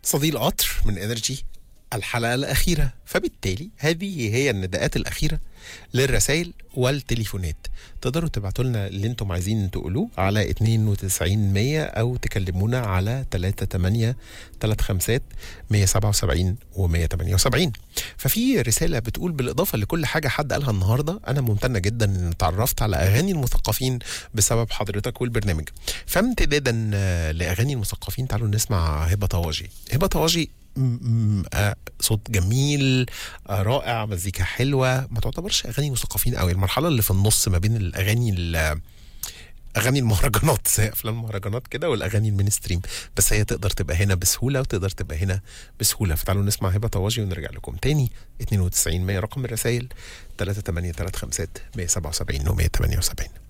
صدي القطر من انرجي الحلقة الأخيرة فبالتالي هذه هي النداءات الأخيرة للرسائل والتليفونات تقدروا تبعتوا لنا اللي انتم عايزين تقولوه على 92 100 أو تكلمونا على 38 35 177 و 178 ففي رسالة بتقول بالإضافة لكل حاجة حد قالها النهاردة أنا ممتنة جدا إن اتعرفت على أغاني المثقفين بسبب حضرتك والبرنامج فامتدادا آه، لأغاني المثقفين تعالوا نسمع هبة طواجي هبة طواجي م- م- آه، صوت جميل آه، رائع مزيكا حلوه ما تعتبرش اغاني مثقفين قوي المرحله اللي في النص ما بين الاغاني ال- اغاني المهرجانات زي افلام المهرجانات كده والاغاني المينستريم بس هي تقدر تبقى هنا بسهوله وتقدر تبقى هنا بسهوله فتعالوا نسمع هبه طواجي ونرجع لكم تاني 92 100 رقم الرسائل 38 35 177 و 178